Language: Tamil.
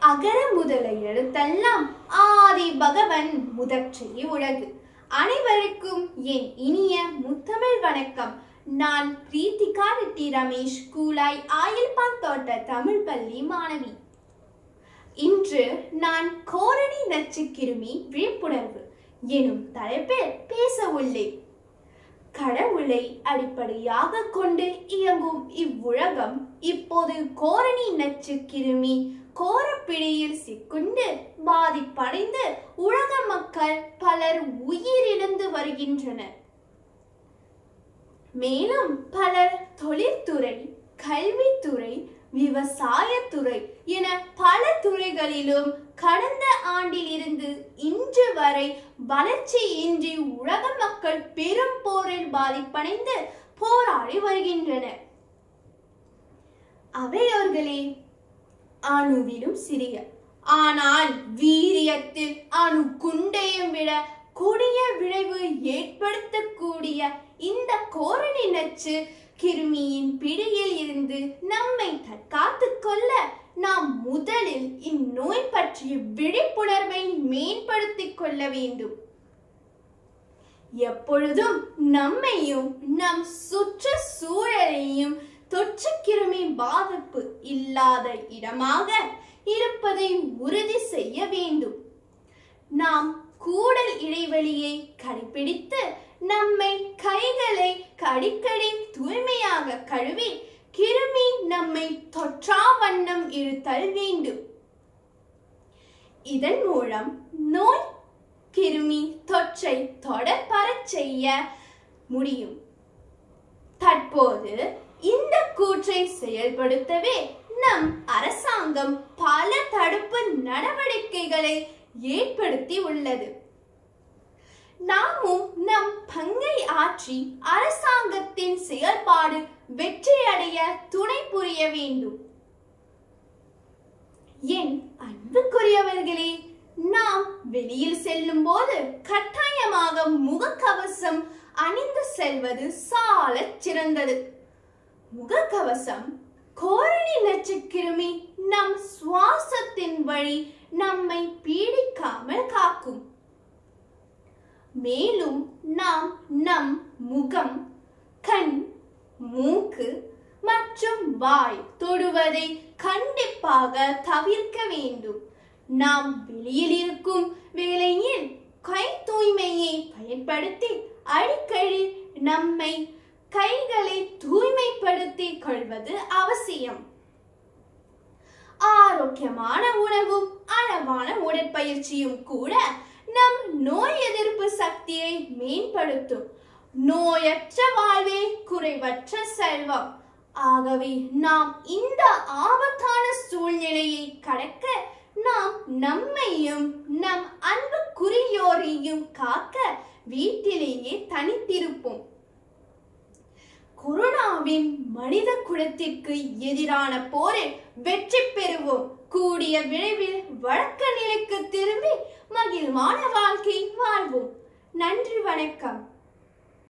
அகர முதல எழுத்தெல்லாம் ஆதி பகவன் முதற்றே உலகு அனைவருக்கும் என் இனிய முத்தமிழ் வணக்கம் நான் பிரீத்திகா ரெட்டி ரமேஷ் கூலாய் ஆயில்பான் தோட்ட தமிழ் பள்ளி மாணவி இன்று நான் கோரணி நச்சுக்கிருமி விழிப்புணர்வு எனும் தலைப்பில் பேச உள்ளேன் கடவுளை அடிப்படையாக கொண்டு இயங்கும் இவ்வுலகம் இப்போது கோரணி நச்சு கிருமி கோரப்பிடியில் சிக்குண்டு பாதிப்படைந்து உலக மக்கள் பலர் உயிரிழந்து வருகின்றனர் மேலும் பலர் தொழில்துறை கல்வித்துறை விவசாயத்துறை என பல துறைகளிலும் கடந்த ஆண்டில் இருந்து இன்று வரை வளர்ச்சியின்றி உலக மக்கள் பெரும் போரில் பாதிப்படைந்து போராடி வருகின்றனர் அவையோர்களே அணுவிலும் சிறிய ஆனால் வீரியத்தில் அணு குண்டையும் விட கொடிய விளைவு ஏற்படுத்தக்கூடிய இந்த கோரணி நச்சு கிருமியின் பிடியில் இருந்து நம்மை தற்காத்துக் கொள்ள நாம் முதலில் இந்நோய் பற்றிய விழிப்புணர்வை மேம்படுத்திக் கொள்ள வேண்டும் எப்பொழுதும் நம்மையும் நம் சுற்றுச்சூழலையும் தொற்றுக்கிருமி பாதிப்பு இல்லாத இடமாக இருப்பதை உறுதி செய்ய வேண்டும் நாம் கூடல் இடைவெளியை கடைபிடித்து நம்மை கைகளை அடிக்கடி தூய்மையாக கழுவி கிருமி நம்மை தொற்றா வண்ணம் இருத்தல் வேண்டும் இதன் மூலம் நோய் கிருமி தொற்றை தொடர் பரச் செய்ய முடியும் தற்போது இந்த கூற்றை செயல்படுத்தவே நம் அரசாங்கம் பல தடுப்பு நடவடிக்கைகளை ஏற்படுத்தி உள்ளது நாமும் நம் பங்கை ஆற்றி அரசாங்கத்தின் செயல்பாடு வெற்றியடைய துணை புரிய வேண்டும் என் அன்புக்குரியவர்களே நாம் வெளியில் செல்லும் போது கட்டாயமாக முகக்கவசம் அணிந்து செல்வது சாலச் சிறந்தது முகக்கவசம் கோரணி நச்சுக்கிருமி நம் சுவாசத்தின் வழி நம்மை பீடிக்காமல் காக்கும் மேலும் நாம் நம் முகம் கண் மூக்கு மற்றும் வாய் தொடுவதை கண்டிப்பாக தவிர்க்க வேண்டும் நாம் வெளியில் இருக்கும் வேளையில் கை தூய்மையை பயன்படுத்தி அடிக்கடி நம்மை கைகளை தூய்மைப்படுத்திக் கொள்வது அவசியம் ஆரோக்கியமான உணவும் அளவான உடற்பயிற்சியும் கூட நம் நோய் எதிர்ப்பு சக்தியை மேம்படுத்தும் நோயற்ற வாழ்வே குறைவற்ற செல்வம் ஆகவே நாம் இந்த ஆபத்தான சூழ்நிலையை கடக்க நாம் நம்மையும் நம் அன்புக்குரியோரையும் காக்க வீட்டிலேயே தனித்திருப்போம் கொரோனாவின் மனித குலத்திற்கு எதிரான போரில் வெற்றி பெறுவோம் கூடிய விரைவில் வழக்க நிலைக்கு திரும்பி மகிழ்வான வாழ்க்கை வாழ்வோம் நன்றி வணக்கம்